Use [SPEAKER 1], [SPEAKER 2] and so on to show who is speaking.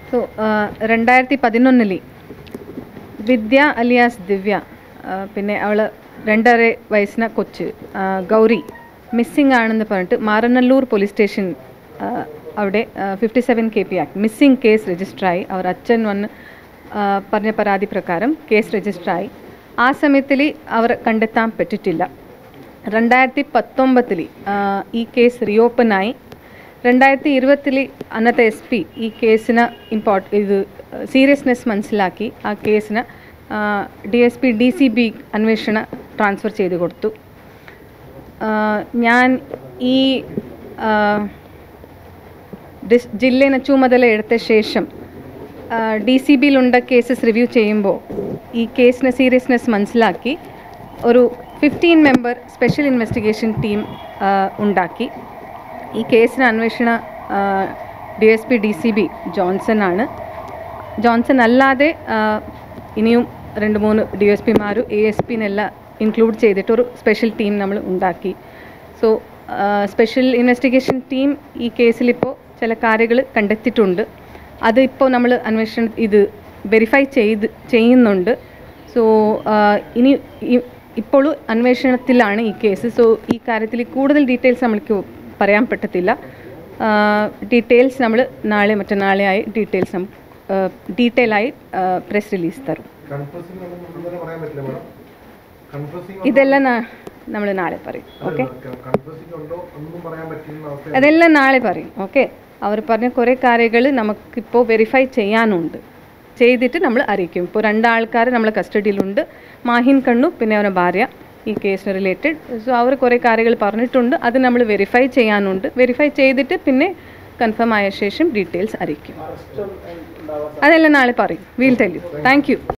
[SPEAKER 1] so രണ്ടായിരത്തി പതിനൊന്നിൽ വിദ്യ alias ദിവ്യ ആ, പിന്നെ അവൾ രണ്ടര വയസ്സിന കൊച്ച് ആ, ഗൗരി മിസ്സിംഗ് ആണെന്ന് പറഞ്ഞിട്ട് മാറനല്ലൂർ പോലീസ് സ്റ്റേഷൻ ആ, അവിടെ fifty seven K P act missing case രജിസ്റ്ററായി അവർ അച്ഛൻ വന്ന് ആ, പറഞ്ഞ പരാതി പ്രകാരം കേസ് രജിസ്റ്ററായി ആ സമയത്തിൽ അവർ കണ്ടെത്താൻ പറ്റിയിട്ടില്ല രണ്ടായിരത്തി പത്തൊമ്പതിൽ ഈ കേസ് റീഓപ്പണായി രണ്ടായിരത്തി ഇരുപത്തിൽ അന്നത്തെ എസ് പി ഈ കേസിന് ഇമ്പോർട്ട് ഇത് സീരിയസ്നെസ് മനസ്സിലാക്കി ആ കേസിന് D S P D C B അന്വേഷണ ട്രാൻസ്ഫർ ചെയ്ത് കൊടുത്തു ആ, ഞാൻ ഈ ആ, ഡിസ് ജില്ലേനെ ചുമതല എടുത്ത ശേഷം ഡി സി ബിയിലുണ്ട കേസസ് റിവ്യൂ ചെയ്യുമ്പോൾ ഈ കേസിന് സീരിയസ്നെസ് മനസ്സിലാക്കി ഒരു fifteen member special investigation team ഉണ്ടാക്കി ഈ കേസിന് അന്വേഷണ D S P D C B Johnson ആണ് ജോൺസൺ അല്ലാതെ ആ, ഇനിയും രണ്ട് മൂന്ന് ഡി എസ് പിമാരും എ എസ് പിന്നെല്ലാം ഇൻക്ലൂഡ് ചെയ്തിട്ട് ഒരു സ്പെഷ്യൽ ടീം നമ്മൾ ഉണ്ടാക്കി സോ സ്പെഷ്യൽ ഇൻവെസ്റ്റിഗേഷൻ ടീം ഈ കേസിലിപ്പോൾ ചില കാര്യങ്ങൾ കണ്ടെത്തിയിട്ടുണ്ട് അത് ഇപ്പോൾ നമ്മൾ അന്വേഷണം ഇത് വെരിഫൈ ചെയ്ത് ചെയ്യുന്നുണ്ട് സോ ഇനി ഈ- ഇപ്പോഴും അന്വേഷണത്തിലാണ് ഈ കേസ് സോ ഈ കാര്യത്തിൽ കൂടുതൽ ഡീറ്റെയിൽസ് നമ്മൾക്ക് പറയാൻ പറ്റത്തില്ല ഡീറ്റെയിൽസ് നമ്മൾ നാളെ മറ്റന്നാളെ ആയി ഡീറ്റെയിൽസ് നം ഡീറ്റെയിൽ ആയി പ്രസ് റിലീസ് തരും
[SPEAKER 2] കൺഫ്യൂസിംഗ് ഒന്നും തന്നെ പറയാൻ പറ്റില്ല മാഡം കൺഫ്യൂസിംഗ്
[SPEAKER 1] ഇതെല്ലാം നമ്മൾ നാളെ പറയും ഓക്കെ
[SPEAKER 2] കൺഫ്യൂസിംഗ് ഉണ്ടോ ഒന്നും പറയാൻ പറ്റുന്ന അവസ്ഥ
[SPEAKER 1] അതെല്ലാം നാളെ പറയും ഓക്കെ അവർ പറഞ്ഞ കുറേ കാര്യങ്ങൾ നമുക്കിപ്പോൾ വെരിഫൈ ചെയ്യാനുണ്ട് ചെയ്തിട്ട് നമ്മൾ അറിയിക്കും ഇപ്പോൾ രണ്ടാൾക്കാർ നമ്മളെ കസ്റ്റഡിയിലുണ്ട് മാഹിൻ കണ്ണു പിന്നെ അവരുടെ ഭാര്യ ഈ കേസിന് റിലേറ്റഡ് സോ അവർ കുറേ കാര്യങ്ങൾ പറഞ്ഞിട്ടുണ്ട് അത് നമ്മൾ വെരിഫൈ ചെയ്യാനുണ്ട് വെരിഫൈ ചെയ്തിട്ട് പിന്നെ കൺഫേം ആയ ശേഷം ഡീറ്റെയിൽസ് അറിയിക്കും അതെല്ലാം നാളെ പറയും we'll tell you thank U